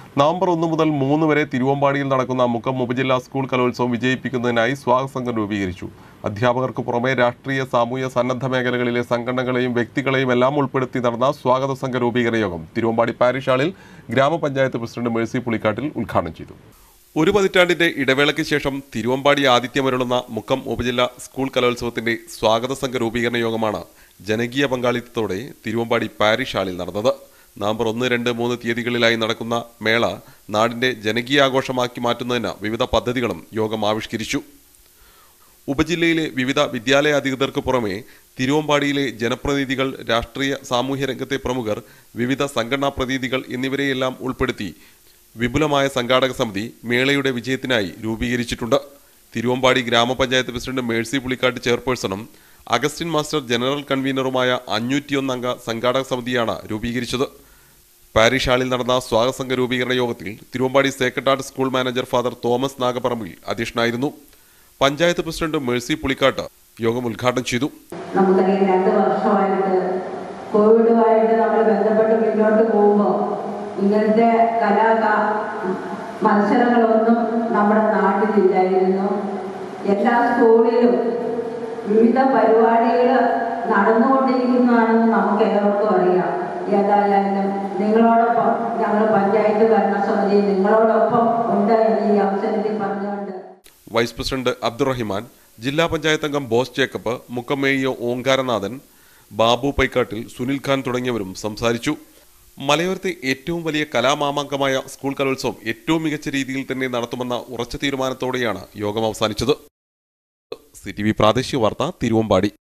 November ഒന്ന് മുതൽ മൂന്ന് വരെ തിരുവമ്പാടിയിൽ നടക്കുന്ന മുക്കം ഉപജില്ലാ സ്കൂൾ കലോത്സവം വിജയിപ്പിക്കുന്നതിനായി സ്വാഗത സംഘം രൂപീകരിച്ചു അധ്യാപകർക്ക് പുറമെ രാഷ്ട്രീയ സാമൂഹ്യ സന്നദ്ധ മേഖലകളിലെ സംഘടനകളെയും വ്യക്തികളെയും എല്ലാം ഉൾപ്പെടുത്തി നടന്ന സ്വാഗത സംഘ രൂപീകരണ യോഗം തിരുവമ്പാടി പാരിഷ് ഹാളിൽ ഗ്രാമപഞ്ചായത്ത് പ്രസിഡന്റ് മേഴ്സി പുളിക്കാട്ടിൽ ഉദ്ഘാടനം ചെയ്തു ഒരു പതിറ്റാണ്ടിന്റെ ഇടവേളയ്ക്ക് ശേഷം തിരുവമ്പാടി ആതിഥ്യമരുളുന്ന മുക്കം ഉപജില്ലാ സ്കൂൾ കലോത്സവത്തിന്റെ സ്വാഗത സംഘ രൂപീകരണ യോഗമാണ് ജനകീയ പങ്കാളിത്തത്തോടെ തിരുവമ്പാടി പാരിഷ് ഹാളിൽ നടന്നത് നവംബർ ഒന്ന് രണ്ട് മൂന്ന് തീയതികളിലായി നടക്കുന്ന മേള നാടിന്റെ ജനകീയാഘോഷമാക്കി മാറ്റുന്നതിന് വിവിധ പദ്ധതികളും യോഗം ആവിഷ്കരിച്ചു ഉപജില്ലയിലെ വിവിധ വിദ്യാലയ അധികൃതർക്ക് പുറമെ തിരുവമ്പാടിയിലെ ജനപ്രതിനിധികൾ രാഷ്ട്രീയ സാമൂഹ്യ രംഗത്തെ പ്രമുഖർ വിവിധ സംഘടനാ പ്രതിനിധികൾ എന്നിവരെയെല്ലാം ഉൾപ്പെടുത്തി വിപുലമായ സംഘാടക സമിതി മേളയുടെ വിജയത്തിനായി രൂപീകരിച്ചിട്ടുണ്ട് തിരുവമ്പാടി ഗ്രാമപഞ്ചായത്ത് പ്രസിഡന്റ് മേഴ്സി പുളിക്കാട്ട് ചെയർപേഴ്സണും അഗസ്റ്റിൻ മാസ്റ്റർ ജനറൽ കൺവീനറുമായ അഞ്ഞൂറ്റിയൊന്നംഗ സംഘാടക സമിതിയാണ് രൂപീകരിച്ചത് പാരിഷ് ഹാളിൽ നടന്ന സ്വാഗത സംഘ രൂപീകരണ യോഗത്തിൽ Thiruvambady Sacred Heart school manager father Thomas Nagapparambil അധ്യക്ഷനായിരുന്നു പഞ്ചായത്ത് പ്രസിഡന്റ് മേഴ്സി പുളിക്കാട്ട് യോഗം ഉദ്ഘാടനം ചെയ്തു നമുക്കറിയാം രണ്ട് വർഷമായിട്ട് കോവിഡുമായിട്ട് നമ്മൾ ബന്ധപ്പെട്ട് മുന്നോട്ട് പോകുമ്പോൾ ഇങ്ങനത്തെ കലാ മത്സരങ്ങളൊന്നും നമ്മുടെ നാട്ടിലില്ലായിരുന്നു എല്ലാ സ്കൂളിലും വിവിധ പരിപാടികൾ നടന്നുകൊണ്ടിരിക്കുന്നതാണെന്ന് നമുക്ക് ഏവർക്കും അറിയാം ഏതായാലും നിങ്ങളോടൊപ്പം ഞങ്ങൾ പഞ്ചായത്ത് ഭരണസമിതി നിങ്ങളോടൊപ്പം ഉണ്ട് എന്ന് ഈ അവസരത്തിൽ പറഞ്ഞുകൊണ്ട് വൈസ് പ്രസിഡന്റ് അബ്ദുറഹിമാൻ ജില്ലാ പഞ്ചായത്ത് അംഗം ബോസ് ജേക്കബ് മുക്കമേയോ ഓങ്കാരനാഥൻ ബാബു പൈക്കാട്ടിൽ സുനിൽ ഖാൻ തുടങ്ങിയവരും സംസാരിച്ചു മലയോരത്തെ ഏറ്റവും വലിയ കലാമാമാങ്കമായ സ്കൂൾ കലോത്സവം ഏറ്റവും മികച്ച രീതിയിൽ തന്നെ നടത്തുമെന്ന ഉറച്ച തീരുമാനത്തോടെയാണ് യോഗം അവസാനിച്ചത് സി ടി വി പ്രാദേശിക വാർത്ത തിരുവമ്പാടി